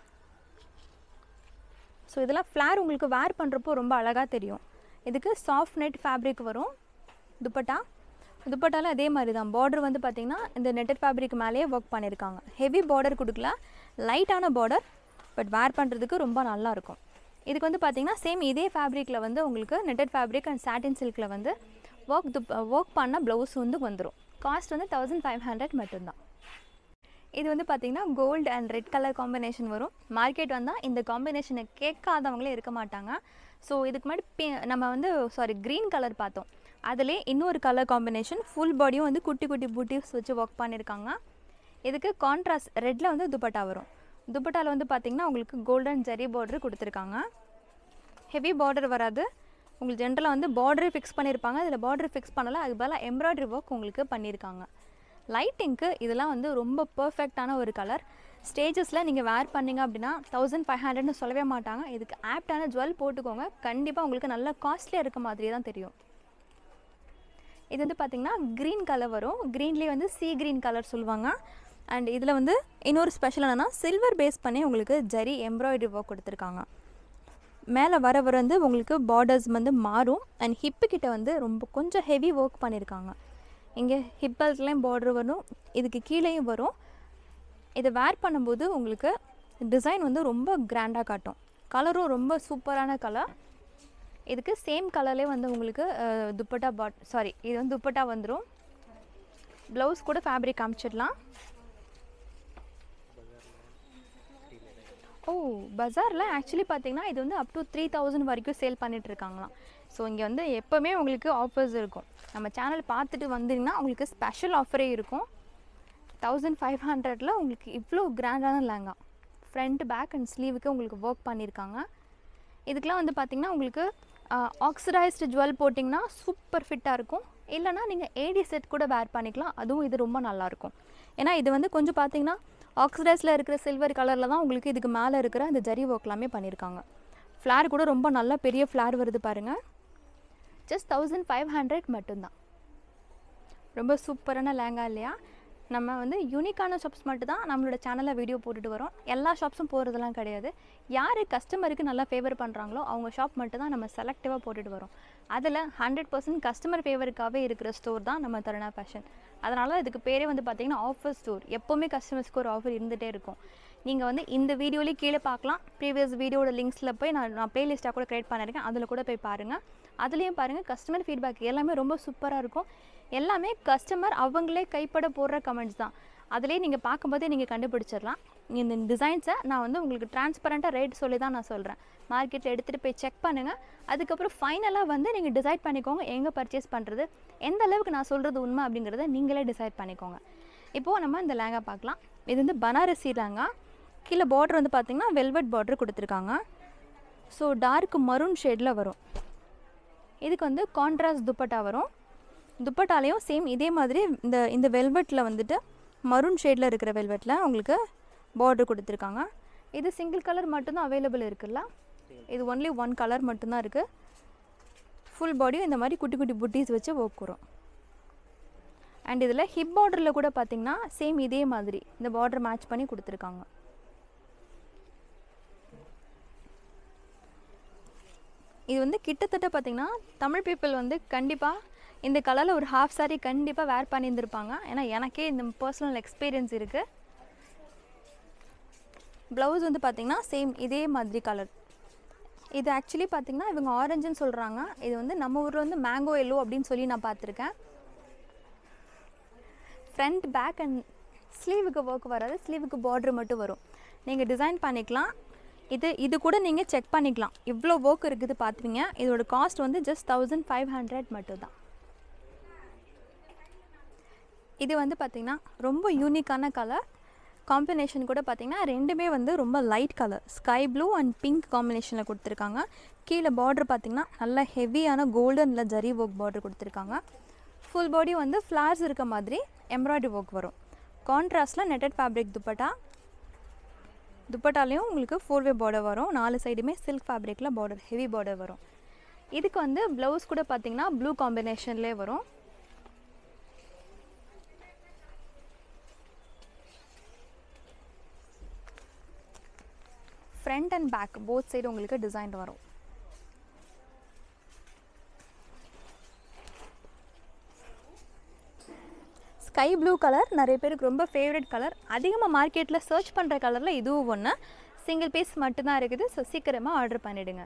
ஸோ இதெல்லாம் ஃப்ளார் உங்களுக்கு வேர் பண்ணுறப்போ ரொம்ப அழகாக தெரியும் இதுக்கு சாஃப்ட் நெட் ஃபேப்ரிக் வரும் துப்பட்டா துப்பட்டால அதே மாதிரி தான் பார்டர் வந்து பார்த்திங்கன்னா இந்த நெட்டட் ஃபேப்ரிக் மேலேயே ஒர்க் பண்ணியிருக்காங்க ஹெவி பார்டர் கொடுக்கல லைட்டான பார்டர் பட் வேர் பண்ணுறதுக்கு ரொம்ப நல்லாயிருக்கும் இதுக்கு வந்து பார்த்திங்கன்னா சேம் இதே ஃபேப்ரிக்கில் வந்து உங்களுக்கு நெட்டட் ஃபேப்ரிக் அண்ட் சாட்டின் சில்கில் வந்து ஒர்க் துப் ஒர்க் பண்ண ப்ளவுஸ் வந்து வந்துடும் காஸ்ட் வந்து தௌசண்ட் ஃபைவ் ஹண்ட்ரட் மட்டும்தான் இது வந்து பார்த்திங்கன்னா gold and red colour combination வரும் மார்க்கெட் வந்தால் இந்த காம்பினேஷனை கேட்காதவங்களே இருக்க மாட்டாங்க ஸோ இதுக்கு முன்னாடி பி நம்ம வந்து சாரி க்ரீன் கலர் பார்த்தோம் அதிலே இன்னொரு கலர் காம்பினேஷன் ஃபுல் பாடியும் வந்து குட்டி குட்டி பூட்டிஸ் வச்சு ஒர்க் பண்ணியிருக்காங்க இதுக்கு கான்ட்ராஸ்ட் ரெட்டில் வந்து துப்பட்டா வரும் துப்பட்டாவில் வந்து பார்த்திங்கன்னா உங்களுக்கு கோல்டன் ஜெரி பார்டர் கொடுத்துருக்காங்க ஹெவி பார்டர் வராது உங்களுக்கு ஜென்ரலாக வந்து பார்டரே ஃபிக்ஸ் பண்ணியிருப்பாங்க இதில் பார்டர் ஃபிக்ஸ் பண்ணல அது பதிலாக எம்ப்ராய்டரி ஒர்க் உங்களுக்கு பண்ணியிருக்காங்க லைட்டிங்க்கு இதெல்லாம் வந்து ரொம்ப பர்ஃபெக்டான ஒரு கலர் ஸ்டேஜஸில் நீங்கள் வேர் பண்ணீங்க அப்படின்னா தௌசண்ட் ஃபைவ் ஹண்ட்ரட்னு சொல்லவே மாட்டாங்க இதுக்கு ஆப்டான ஜுவல் போட்டுக்கோங்க கண்டிப்பாக உங்களுக்கு நல்ல காஸ்ட்லியாக இருக்க மாதிரியே தான் தெரியும் இது வந்து பார்த்திங்கன்னா க்ரீன் கலர் வரும் க்ரீன்லேயே வந்து சி க்ரீன் கலர் சொல்லுவாங்க அண்ட் இதில் வந்து இன்னொரு ஸ்பெஷல் என்னென்னா சில்வர் பேஸ் பண்ணி உங்களுக்கு ஜரி எம்ப்ராய்டரி ஒர்க் கொடுத்துருக்காங்க மேலே வர வர வந்து உங்களுக்கு பார்டர்ஸ் வந்து மாறும் அண்ட் ஹிப்பு கிட்ட வந்து ரொம்ப கொஞ்சம் ஹெவி ஒர்க் பண்ணியிருக்காங்க இங்கே ஹிப்பல்ஸ்லேயும் பார்டர் வரும் இதுக்கு கீழேயும் வரும் இதை வேர் பண்ணும்போது உங்களுக்கு டிசைன் வந்து ரொம்ப கிராண்டாக காட்டும் கலரும் ரொம்ப சூப்பரான கலர் இதுக்கு சேம் கலர்லேயே வந்து உங்களுக்கு அஹ், துப்பட்டா பாட் சாரி இது வந்து துப்பட்டா வந்துடும் ப்ளவுஸ் கூட ஃபேப்ரிக் காமிச்சிடலாம் ஓ பஜாரில் ஆக்சுவலி பார்த்தீங்கன்னா இது வந்து அப் டு த்ரீ தௌசண்ட் வரைக்கும் சேல் பண்ணிட்டு இருக்காங்களாம் ஸோ இங்கே வந்து எப்போவுமே உங்களுக்கு ஆஃபர்ஸ் இருக்கும் நம்ம சேனல் பார்த்துட்டு வந்தீங்கன்னா உங்களுக்கு ஸ்பெஷல் ஆஃபரே இருக்கும் தௌசண்ட் ஃபைவ் ஹண்ட்ரடில் உங்களுக்கு இவ்வளோ கிராண்டான லேங்கா ஃப்ரண்ட் பேக் அண்ட் ஸ்லீவுக்கு உங்களுக்கு ஒர்க் பண்ணியிருக்காங்க இதுக்கெலாம் வந்து பார்த்திங்கன்னா உங்களுக்கு ஆக்சிடைஸ்டு ஜுவல் போட்டிங்கன்னா சூப்பர் ஃபிட்டாக இருக்கும் இல்லைனா நீங்கள் ஏடி செட் கூட வேர் பண்ணிக்கலாம் அதுவும் இது ரொம்ப நல்லாயிருக்கும் ஏன்னா இது வந்து கொஞ்சம் பார்த்தீங்கன்னா ஆக்சிடைஸில் இருக்கிற சில்வர் கலரில் தான் உங்களுக்கு இதுக்கு மேலே இருக்கிற அந்த ஜரி ஒர்க் எல்லாமே பண்ணியிருக்காங்க ஃப்ளார் கூட ரொம்ப நல்ல பெரிய ஃப்ளார் வருது பாருங்கள் ஜஸ்ட் தௌசண்ட் ஃபைவ் ஹண்ட்ரட் மட்டும்தான் ரொம்ப சூப்பரான லேங்கா இல்லையா நம்ம வந்து யூனிக்கான ஷாப்ஸ் மட்டும் தான் நம்மளோட சேனலில் வீடியோ போட்டுட்டு வரோம் எல்லா ஷாப்ஸும் போகிறதுலாம் கிடையாது யார் கஸ்டமருக்கு நல்லா ஃபேவர் பண்ணுறாங்களோ அவங்க ஷாப் மட்டும் தான் நம்ம செலக்டிவாக போட்டுட்டு வரோம் அதில் ஹண்ட்ரட் பர்சன்ட் கஸ்டமர் ஃபேவருக்காகவே இருக்கிற ஸ்டோர் தான் நம்ம தருணா ஃபேஷன் அதனால் இதுக்கு பேரே வந்து பார்த்திங்கன்னா ஆஃபர் ஸ்டோர் எப்போவுமே கஸ்டமர்ஸ்க்கு ஒரு ஆஃபர் இருந்துகிட்டே இருக்கும் நீங்கள் வந்து இந்த வீடியோலேயே கீழே பார்க்கலாம் ப்ரீவியஸ் வீடியோட லிங்க்ஸில் போய் நான் நான் ப்ளேலிஸ்ட்டாக கூட க்ரியேட் பண்ணியிருக்கேன் அதில் கூட போய் பாருங்கள் அதுலேயும் பாருங்கள் கஸ்டமர் ஃபீட்பேக் எல்லாமே ரொம்ப சூப்பராக இருக்கும் எல்லாமே கஸ்டமர் அவங்களே கைப்பட போடுற கமெண்ட்ஸ் தான் அதிலே நீங்கள் பார்க்கும்போதே நீங்கள் கண்டுபிடிச்சிடலாம் இந்த டிசைன்ஸை நான் வந்து உங்களுக்கு டிரான்ஸ்பரண்ட்டாக ரேட் சொல்லி தான் நான் சொல்கிறேன் மார்க்கெட்டில் எடுத்துகிட்டு போய் செக் பண்ணுங்கள் அதுக்கப்புறம் ஃபைனலாக வந்து நீங்கள் டிசைட் பண்ணிக்கோங்க எங்கே பர்ச்சேஸ் பண்ணுறது எந்த அளவுக்கு நான் சொல்கிறது உண்மை அப்படிங்கிறத நீங்களே டிசைட் பண்ணிக்கோங்க இப்போது நம்ம இந்த லேங்கா பார்க்கலாம் இது வந்து பனாரசி லேங்கா கீழே பார்டர் வந்து பார்த்திங்கன்னா வெல்வெட் பார்டர் கொடுத்துருக்காங்க ஸோ டார்க் மரூன் ஷேடில் வரும் இதுக்கு வந்து கான்ட்ராஸ்ட் துப்பட்டா வரும் துப்பட்டாலையும் சேம் இதே மாதிரி இந்த இந்த வெல்வெட்டில் வந்துட்டு மரூன் ஷேடில் இருக்கிற வெல்வெட்டில் உங்களுக்கு பார்டர் கொடுத்துருக்காங்க இது சிங்கிள் கலர் மட்டும்தான் அவைலபிள் இருக்குல்ல இது ஒன்லி ஒன் கலர் மட்டும்தான் இருக்குது ஃபுல் பாடியும் இந்த மாதிரி குட்டி குட்டி புட்டீஸ் வச்சு ஒர்க் வரும் அண்ட் இதில் ஹிப் பார்டரில் கூட பார்த்தீங்கன்னா சேம் இதே மாதிரி இந்த பார்டர் மேட்ச் பண்ணி கொடுத்துருக்காங்க இது வந்து கிட்டத்தட்ட பார்த்திங்கன்னா தமிழ் பீப்புள் வந்து கண்டிப்பாக இந்த கலரில் ஒரு ஹாஃப் saree கண்டிப்பாக வேர் பண்ணியிருந்திருப்பாங்க ஏன்னா எனக்கே இந்த பர்சனல் எக்ஸ்பீரியன்ஸ் இருக்குது ப்ளவுஸ் வந்து பார்த்திங்கன்னா சேம் இதே மாதிரி கலர் இது ஆக்சுவலி பார்த்திங்கன்னா இவங்க ஆரஞ்சுன்னு சொல்கிறாங்க இது வந்து நம்ம ஊரில் வந்து மேங்கோ எல்லோ அப்படின்னு சொல்லி நான் பார்த்துருக்கேன் ஃப்ரண்ட் பேக் அண்ட் ஸ்லீவுக்கு ஒர்க் வராது ஸ்லீவுக்கு பார்டர் மட்டும் வரும் நீங்கள் டிசைன் பண்ணிக்கலாம் இது இது கூட நீங்கள் செக் பண்ணிக்கலாம் இவ்வளோ ஒர்க் இருக்குது பார்த்துப்பீங்க இதோட காஸ்ட் வந்து ஜஸ்ட் தௌசண்ட் ஃபைவ் ஹண்ட்ரட் மட்டும் தான் இது வந்து பார்த்திங்கன்னா ரொம்ப யூனிக்கான கலர் காம்பினேஷன் கூட பார்த்திங்கன்னா ரெண்டுமே வந்து ரொம்ப light colour sky blue and pink காம்பினேஷனில் கொடுத்துருக்காங்க கீழே பார்டர் பார்த்திங்கன்னா நல்ல ஹெவியான கோல்டனில் ஜரி ஒர்க் பார்டர் கொடுத்துருக்காங்க ஃபுல் பாடி வந்து ஃப்ளார்ஸ் இருக்க மாதிரி எம்ப்ராய்டரி ஒர்க் வரும் கான்ட்ராஸ்டில் நெட்டட் ஃபேப்ரிக் துப்பட்டா துப்பட்டாலையும் உங்களுக்கு ஃபோர் வே பார்டர் வரும் நாலு சைடுமே சில்க் ஃபேப்ரிக்கில் பார்டர் ஹெவி பார்டர் வரும் இதுக்கு வந்து ப்ளவுஸ் கூட பார்த்திங்கன்னா ப்ளூ காம்பினேஷன்லேயே வரும் front and back both side உங்களுக்கு டிசைன் வரும் ஸ்கை ப்ளூ கலர் நிறைய பேருக்கு ரொம்ப ஃபேவரட் கலர் அதிகமாக மார்க்கெட்டில் சர்ச் பண்ணுற கலரில் இதுவும் ஒன்று சிங்கிள் பீஸ் மட்டும்தான் இருக்குது ஸோ சீக்கிரமாக ஆர்டர் பண்ணிவிடுங்க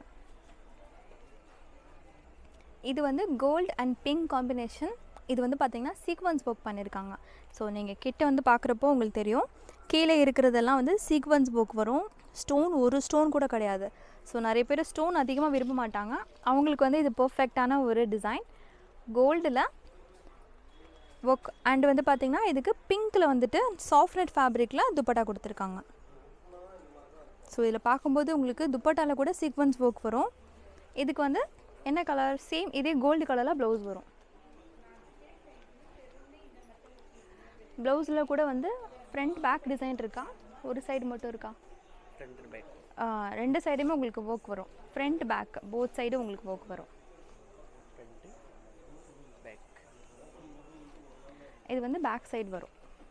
இது வந்து கோல்ட் அண்ட் பிங்க் காம்பினேஷன் இது வந்து பார்த்திங்கன்னா சீக்வன்ஸ் ஒர்க் பண்ணியிருக்காங்க ஸோ நீங்கள் கிட்ட வந்து பார்க்குறப்போ உங்களுக்கு தெரியும் கீழே இருக்கிறதெல்லாம் வந்து சீக்வன்ஸ் ஒர்க் வரும் ஸ்டோன் ஒரு ஸ்டோன் கூட கிடையாது ஸோ நிறைய பேர் ஸ்டோன் அதிகமாக விரும்ப மாட்டாங்க அவங்களுக்கு வந்து இது பர்ஃபெக்டான ஒரு டிசைன் கோல்டில் ஒர்க் அண்ட் வந்து பார்த்திங்கன்னா இதுக்கு பிங்க்கில் வந்துட்டு சாஃப்ட் நெட் ஃபேப்ரிக்கில் துப்பட்டா கொடுத்துருக்காங்க ஸோ இதில் பார்க்கும்போது உங்களுக்கு துப்பட்டாவில் கூட சீக்வன்ஸ் ஒர்க் வரும் இதுக்கு வந்து என்ன கலர் சேம் இதே கோல்டு கலரில் ப்ளவுஸ் வரும் ப்ளவுஸில் கூட வந்து ஃப்ரண்ட் பேக் டிசைன் இருக்கா ஒரு சைடு மட்டும் இருக்கா ஃப்ரண்ட் பேக் ஆ, ரெண்டு சைடுமே உங்களுக்கு ஒர்க் வரும் ஃப்ரண்ட் பேக் போத் சைடும் உங்களுக்கு ஒர்க் வரும் ஃப்ரண்ட்டு பேக் இது வந்து பேக் சைடு வரும்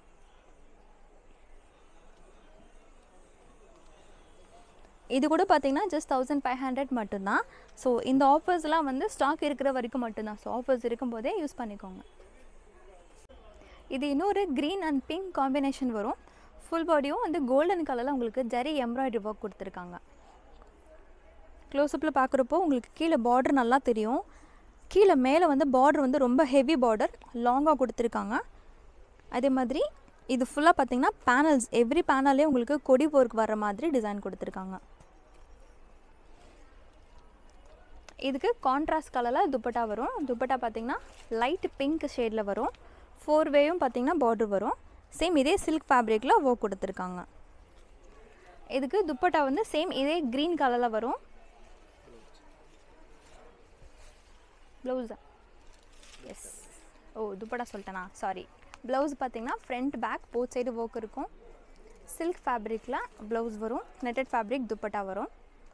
இது கூட பார்த்தீங்கன்னா ஜஸ்ட் தௌசண்ட் ஃபைவ் ஹண்ட்ரட் மட்டும்தான் ஸோ இந்த ஆஃபர்ஸ்லாம் வந்து ஸ்டாக் இருக்கிற வரைக்கும் மட்டும்தான் ஸோ ஆஃபர்ஸ் இருக்கும்போதே யூஸ் பண்ணிக்கோங்க இது இன்னொரு க்ரீன் அண்ட் பிங்க் காம்பினேஷன் வரும் ஃபுல் பாடியும் வந்து கோல்டன் கலரில் உங்களுக்கு ஜரி எம்ப்ராய்டரி ஒர்க் கொடுத்துருக்காங்க க்ளோஸ்அப்பில் பார்க்குறப்போ உங்களுக்கு கீழே பார்டர் நல்லா தெரியும் கீழே மேலே வந்து பார்டர் வந்து ரொம்ப ஹெவி பார்டர் லாங்காக கொடுத்துருக்காங்க அதே மாதிரி இது ஃபுல்லாக பார்த்தீங்கன்னா பேனல்ஸ் எவ்ரி பேனல்லே உங்களுக்கு கொடி ஒர்க் வர்ற மாதிரி டிசைன் கொடுத்துருக்காங்க இதுக்கு கான்ட்ராஸ்ட் கலரில் துப்பட்டா வரும் துப்பட்டா பார்த்தீங்கன்னா லைட் பிங்க் ஷேடில் வரும் ஃபோர் வேயும் பார்த்தீங்கன்னா பார்டர் வரும் சேம் இதே சில்க் ஃபேப்ரிக்கில் ஒர்க் கொடுத்துருக்காங்க இதுக்கு துப்பட்டா வந்து சேம் இதே க்ரீன் கலரில் வரும் ப்ளவுஸா எஸ் ஓ துப்பட்டா சொல்லிட்டேனா சாரி ப்ளவுஸ் பார்த்தீங்கன்னா front back both side work இருக்கும் சில்க் ஃபேப்ரிக்கில் ப்ளவுஸ் வரும் நெட்டட் ஃபேப்ரிக் துப்பட்டா வரும்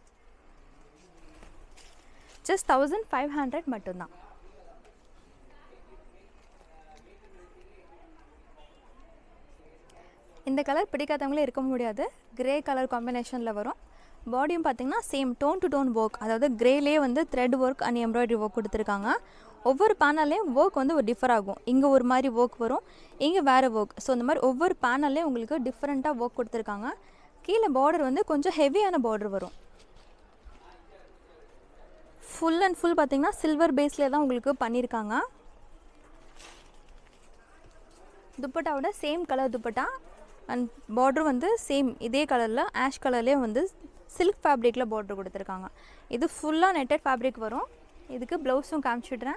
ஜஸ்ட் தௌசண்ட் ஃபைவ் ஹண்ட்ரட் மட்டும்தான் இந்த கலர் பிடிக்காதவங்களே இருக்க முடியாது கிரே கலர் காம்பினேஷனில் வரும் பாடியும் பார்த்தீங்கன்னா same tone to tone work அதாவது கிரேலே வந்து thread work and embroidery work கொடுத்துருக்காங்க ஒவ்வொரு பேனல்லையும் ஒர்க் வந்து ஒரு டிஃபர் ஆகும் இங்கே ஒரு மாதிரி ஒர்க் வரும் இங்கே வேறு ஒர்க் ஸோ இந்த மாதிரி ஒவ்வொரு பேனல்லையும் உங்களுக்கு டிஃப்ரெண்ட்டாக ஒர்க் கொடுத்துருக்காங்க கீழே பார்டர் வந்து கொஞ்சம் ஹெவியான பார்டர் வரும் ஃபுல் அண்ட் ஃபுல் பார்த்தீங்கன்னா சில்வர் பேஸ்லேயே தான் உங்களுக்கு பண்ணியிருக்காங்க துப்பட்டாவோட same colour dupatta and border வந்து சேம் இதே கலரில் ஆஷ் கலர்லேயே வந்து சில்க் ஃபேப்ரிக்கில் பார்டர் கொடுத்துருக்காங்க இது ஃபுல்லாக நெட்டட் ஃபேப்ரிக் வரும் இதுக்கு ப்ளவுஸும் காமிச்சிடுறேன்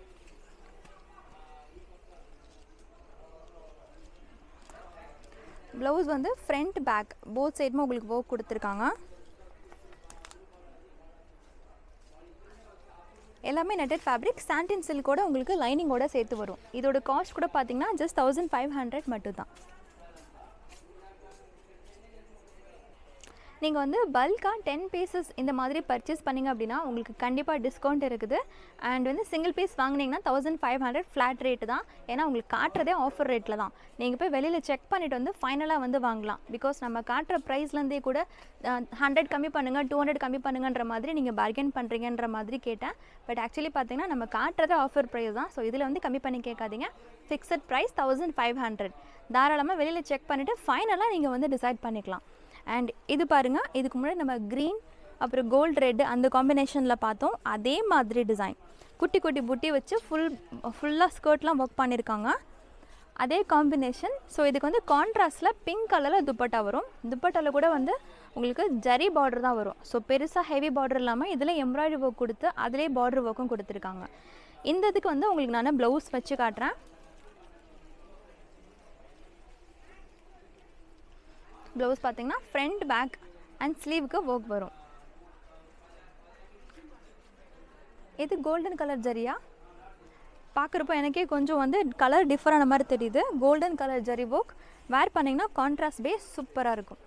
ப்ளவுஸ் வந்து ஃப்ரண்ட் பேக் போத் சைடுமே உங்களுக்கு ஒர்க் கொடுத்துருக்காங்க எல்லாமே நெட்டட் ஃபேப்ரிக் சாண்டின் சில்கோட உங்களுக்கு லைனிங்கோட சேர்த்து வரும் இதோட காஸ்ட் கூட பார்த்தீங்கன்னா ஜஸ்ட் தௌசண்ட் ஃபைவ் ஹண்ட்ரட் மட்டும்தான் நீங்கள் வந்து பல்காக டென் பீசஸ் இந்த மாதிரி பர்ச்சேஸ் பண்ணிங்க அப்படின்னா உங்களுக்கு கண்டிப்பாக டிஸ்கவுண்ட் இருக்குது அண்ட் வந்து சிங்கிள் பீஸ் வாங்கினீங்கன்னா thousand five hundred flat rate தான் ஏன்னா உங்களுக்கு காட்டுறதே ஆஃபர் ரேட்டில் தான் நீங்கள் போய் வெளியில் செக் பண்ணிவிட்டு வந்து ஃபைனலாக வந்து வாங்கலாம் பிகாஸ் நம்ம காட்டுற ப்ரைஸ்லேருந்தே கூட ஹண்ட்ரட் கம்மி பண்ணுங்கள் டூ ஹண்ட்ரட் கம்மி பண்ணுங்கன்ற மாதிரி நீங்கள் பார்கென் பண்ணுறீங்கன்ற மாதிரி கேட்டேன் பட் ஆக்சுவலி பார்த்தீங்கன்னா நம்ம காட்டுறதே ஆஃபர் ப்ரைஸ் தான் ஸோ இதில் வந்து கம்மி பண்ணி கேட்காதீங்க fixed price thousand five hundred தாராளமாக வெளியில் செக் பண்ணிவிட்டு ஃபைனலாக நீங்கள் வந்து டிசைட் பண்ணிக்கலாம் அண்ட் இது பாருங்கள் இதுக்கு முன்னாடி நம்ம க்ரீன் அப்புறம் கோல்ட் ரெட் அந்த காம்பினேஷனில் பார்த்தோம் அதே மாதிரி டிசைன் குட்டி குட்டி புட்டி வச்சு ஃபுல் ஃபுல்லாக ஸ்கர்ட்லாம் ஒர்க் பண்ணியிருக்காங்க அதே காம்பினேஷன் ஸோ இதுக்கு வந்து கான்ட்ராஸ்டில் பிங்க் கலரில் துப்பட்டா வரும் துப்பட்டாவில் கூட வந்து உங்களுக்கு ஜரி பார்டர் தான் வரும் ஸோ பெருசாக ஹெவி பார்டர் இல்லாமல் இதில் எம்ப்ராய்டரி ஒர்க் கொடுத்து அதிலே பார்டர் ஒர்க்கும் கொடுத்துருக்காங்க இந்த இதுக்கு வந்து உங்களுக்கு நான் ப்ளவுஸ் வச்சு காட்டுறேன் ப்ளவுஸ் பார்த்தீங்கன்னா ஃப்ரண்ட் பேக் அண்ட் ஸ்லீவுக்கு ஒர்க் வரும் இது கோல்டன் கலர் ஜரியா பார்க்குறப்போ எனக்கே கொஞ்சம் வந்து கலர் டிஃப்ரெண்ட் மாதிரி தெரியுது golden colour zari work wear பண்ணிங்கன்னா கான்ட்ராஸ்ட் பேஸ் சூப்பராக இருக்கும்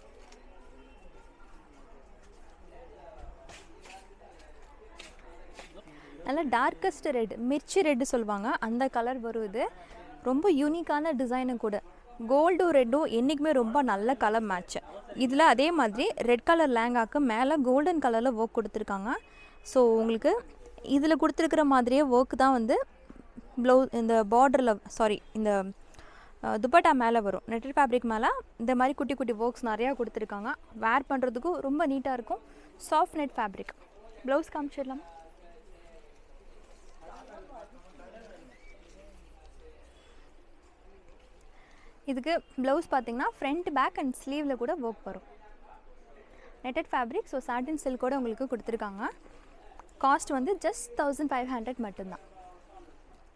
நல்ல டார்க்கஸ்ட் ரெட் மிர்ச்சி ரெட்டு சொல்லுவாங்க அந்த கலர் வரும் இது ரொம்ப யூனிக்கான டிசைனு கூட கோல்டும் ரெட்டும் என்றைக்குமே ரொம்ப நல்ல கலர் மேட்ச் இதில் அதே மாதிரி ரெட் கலர் லேங்காக்கு மேலே கோல்டன் கலரில் ஒர்க் கொடுத்துருக்காங்க ஸோ உங்களுக்கு இதில் கொடுத்துருக்கிற மாதிரியே ஒர்க் தான் வந்து ப்ளவுஸ் இந்த பார்டரில் சாரி இந்த அஹ், துப்பட்டா மேலே வரும் நெட்டட் ஃபேப்ரிக் மேலே இந்த மாதிரி குட்டி குட்டி ஒர்க்ஸ் நிறையா கொடுத்துருக்காங்க வேர் பண்ணுறதுக்கும் ரொம்ப நீட்டாக இருக்கும் சாஃப்ட் நெட் ஃபேப்ரிக் ப்ளவுஸ் காமிச்சிடலாமா இதுக்கு ப்ளவுஸ் பார்த்தீங்கன்னா ஃப்ரண்ட் பேக் அண்ட் ஸ்லீவில் கூட ஒர்க் வரும் நெட்டட் ஃபேப்ரிக் ஸோ சாட்டின் சில்கோட உங்களுக்கு கொடுத்துருக்காங்க காஸ்ட் வந்து ஜஸ்ட் தௌசண்ட் ஃபைவ் ஹண்ட்ரட் மட்டும்தான்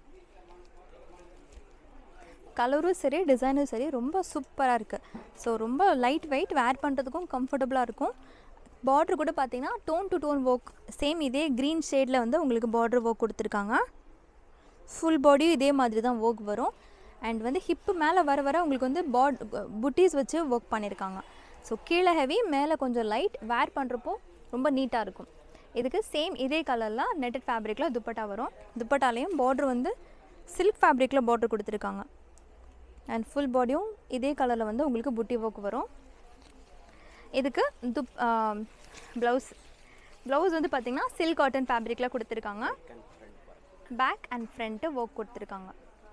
கலரும் சரி டிசைனும் சரி ரொம்ப சூப்பராக இருக்குது ஸோ ரொம்ப லைட் வெயிட் வேர் பண்ணுறதுக்கும் கம்ஃபர்டபுளாக இருக்கும் பார்டர் கூட பார்த்தீங்கன்னா tone to tone work same இதே க்ரீன் ஷேடில் வந்து உங்களுக்கு பார்டர் ஒர்க் கொடுத்துருக்காங்க ஃபுல் பாடியும் இதே மாதிரி தான் ஒர்க் வரும் அண்ட் வந்து ஹிப்பு மேலே வர வர உங்களுக்கு வந்து பாட் புட்டீஸ் வச்சு ஒர்க் பண்ணியிருக்காங்க ஸோ கீழே ஹெவி மேலே கொஞ்சம் லைட் வேர் பண்ணுறப்போ ரொம்ப நீட்டாக இருக்கும் இதுக்கு சேம் இதே கலரில் நெட்டட் ஃபேப்ரிக்கில் துப்பட்டா வரும் துப்பட்டாலையும் பார்டர் வந்து சில்க் ஃபேப்ரிக்கில் பார்டர் கொடுத்துருக்காங்க அண்ட் ஃபுல் பாடியும் இதே கலரில் வந்து உங்களுக்கு புட்டி ஒர்க் வரும் இதுக்கு துப் ப்ளவுஸ் ப்ளவுஸ் வந்து பார்த்திங்கன்னா சில்க் காட்டன் ஃபேப்ரிக்கில் கொடுத்துருக்காங்க and front part. Back and front work கொடுத்துருக்காங்க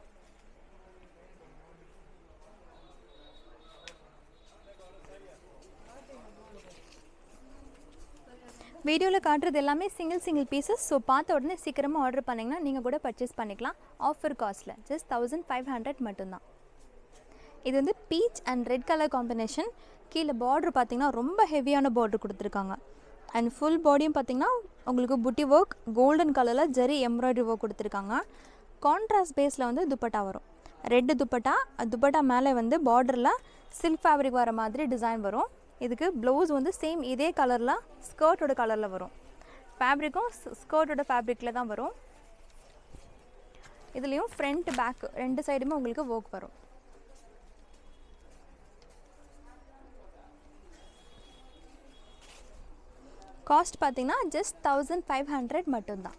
வீடியோவில் காட்டுறது எல்லாமே சிங்கிள் சிங்கிள் பீசஸ் ஸோ பார்த்த உடனே சீக்கிரமாக ஆர்டர் பண்ணிங்கன்னா நீங்கள் கூட பர்ச்சேஸ் பண்ணிக்கலாம் ஆஃபர் காஸ்ட்டில் ஜஸ்ட் தௌசண்ட் ஃபைவ் ஹண்ட்ரட் மட்டும்தான் இது வந்து peach and red colour combination கீழே பார்டர் பார்த்தீங்கன்னா ரொம்ப ஹெவியான பார்டர் கொடுத்துருக்காங்க அண்ட் ஃபுல் பாடியும் பார்த்தீங்கன்னா உங்களுக்கு புட்டி ஒர்க் கோல்டன் கலரில் ஜரி எம்ப்ராய்டரி ஒர்க் கொடுத்துருக்காங்க கான்ட்ராஸ்ட் பேஸில் வந்து துப்பட்டா வரும் ரெட்டு துப்பட்டா அது துப்பட்டா மேலே வந்து பார்டரில் சில்க் ஃபேப்ரிக் வர மாதிரி டிசைன் வரும் இதுக்கு ப்ளவுஸ் வந்து சேம் இதே கலரில் ஸ்கர்ட்டோட கலரில் வரும் ஃபேப்ரிக்கும் ஸ்கர்ட்டோட ஃபேப்ரிக்கில் தான் வரும் இதுலேயும் ஃப்ரண்ட் பேக் ரெண்டு சைடுமே உங்களுக்கு ஒர்க் வரும் காஸ்ட் பார்த்தீங்கன்னா ஜஸ்ட் தௌசண்ட் ஃபைவ் ஹண்ட்ரட் மட்டும்தான்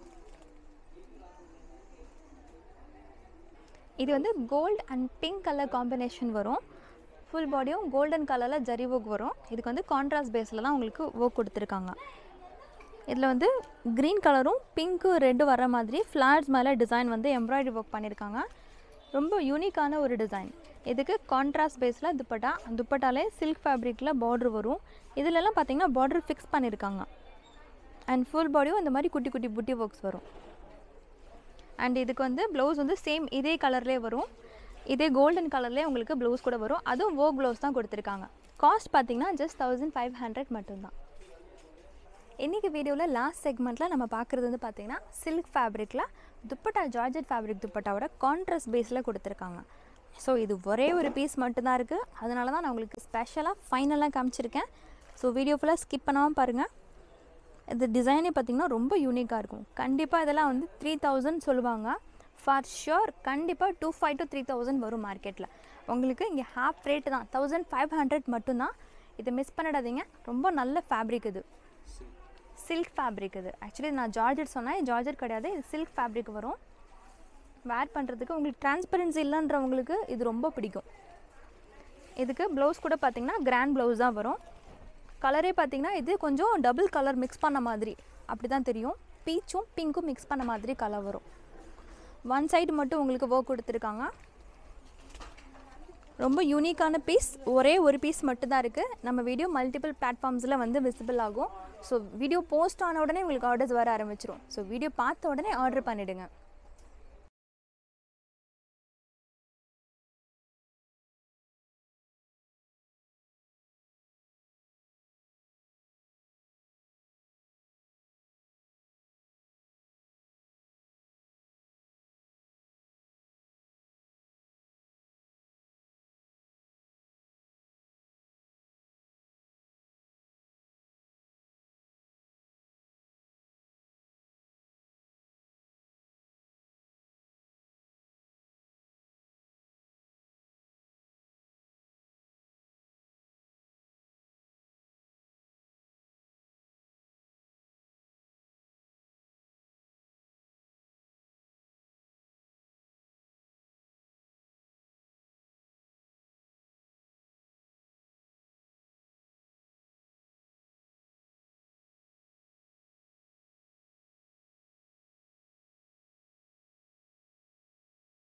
இது வந்து gold and pink colour combination வரும் ஃபுல் பாடியும் கோல்டன் கலரில் ஜரி ஒர்க் வரும் இதுக்கு வந்து கான்ட்ராஸ்ட் பேஸில் தான் உங்களுக்கு ஒர்க் கொடுத்துருக்காங்க இதில் வந்து க்ரீன் கலரும் பிங்க்கும் ரெட்டு வர மாதிரி ஃப்ளார்ஸ் மேலே டிசைன் வந்து எம்ப்ராய்டரி ஒர்க் பண்ணியிருக்காங்க ரொம்ப யூனிக்கான ஒரு டிசைன் இதுக்கு கான்ட்ராஸ்ட் பேஸில் துப்பட்டா துப்பட்டாலே சில்க் ஃபேப்ரிக்கில் பார்டர் வரும் இதிலெல்லாம் பார்த்தீங்கன்னா பார்டர் ஃபிக்ஸ் பண்ணியிருக்காங்க அண்ட் ஃபுல் பாடியும் இந்த மாதிரி குட்டி குட்டி புட்டி ஒர்க்ஸ் வரும் அண்ட் இதுக்கு வந்து ப்ளவுஸ் வந்து சேம் இதே கலர்லேயே வரும் இதே கோல்டன் கலர்லேயே உங்களுக்கு ப்ளவுஸ் கூட வரும் அதுவும் ஒர்க் ப்ளவுஸ் தான் கொடுத்துருக்காங்க காஸ்ட் பார்த்தீங்கன்னா ஜஸ்ட் தௌசண்ட் ஃபைவ் ஹண்ட்ரட் மட்டும்தான் இன்றைக்கி வீடியோவில் லாஸ்ட் செக்மெண்ட்டில் நம்ம பார்க்குறது வந்து பார்த்திங்கன்னா சில்க் ஃபேப்ரிக்கில் துப்பட்டா ஜார்ஜெட் ஃபேப்ரிக் துப்பட்டாவோட கான்ட்ராஸ்ட் பேஸில் கொடுத்துருக்காங்க ஸோ இது ஒரே ஒரு பீஸ் மட்டும்தான் இருக்குது அதனால தான் நான் உங்களுக்கு ஸ்பெஷலாக ஃபைனலாக காமிச்சிருக்கேன் ஸோ வீடியோ ஃபுல்லாக ஸ்கிப் பண்ணாமல் பாருங்கள் இந்த டிசைனே பார்த்திங்கன்னா ரொம்ப யூனிக்காக இருக்கும் கண்டிப்பாக இதெல்லாம் வந்து த்ரீ தௌசண்ட் சொல்லுவாங்க ஃபார் ஷுர் கண்டிப்பாக two five to three thousand வரும் மார்க்கெட்டில் உங்களுக்கு இங்கே ஹாஃப் ரேட்டு தான் தௌசண்ட் ஃபைவ் ஹண்ட்ரட் மட்டும்தான் இதை மிஸ் பண்ணிடாதீங்க ரொம்ப நல்ல ஃபேப்ரிக் இது சில்க் ஃபேப்ரிக் இது ஆக்சுவலி நான் ஜார்ஜெட் சொன்னேன் ஜார்ஜெட் கிடையாது இது சில்க் ஃபேப்ரிக் வரும் வேர் பண்ணுறதுக்கு உங்களுக்கு டிரான்ஸ்பரன்சி இல்லைன்றவங்களுக்கு இது ரொம்ப பிடிக்கும் இதுக்கு ப்ளவுஸ் கூட பார்த்தீங்கன்னா கிராண்ட் ப்ளவுஸ் தான் வரும் கலரே பார்த்தீங்கன்னா இது கொஞ்சம் டபுள் கலர் மிக்ஸ் பண்ண மாதிரி அப்படி தான் தெரியும் பீச்சும் பிங்க்கும் மிக்ஸ் பண்ண மாதிரி கலர் வரும் ஒன் சைடு மட்டும் உங்களுக்கு ஒர்க் கொடுத்துருக்காங்க ரொம்ப யூனிக்கான பீஸ் ஒரே ஒரு பீஸ் மட்டும்தான் இருக்குது நம்ம வீடியோ மல்டிபிள் பிளாட்ஃபார்ம்ஸில் வந்து விசிபிள் ஆகும் ஸோ வீடியோ போஸ்ட் ஆன உடனே உங்களுக்கு ஆர்டர்ஸ் வர ஆரம்பிச்சிரும் ஸோ வீடியோ பார்த்த உடனே ஆர்டர் பண்ணிவிடுங்க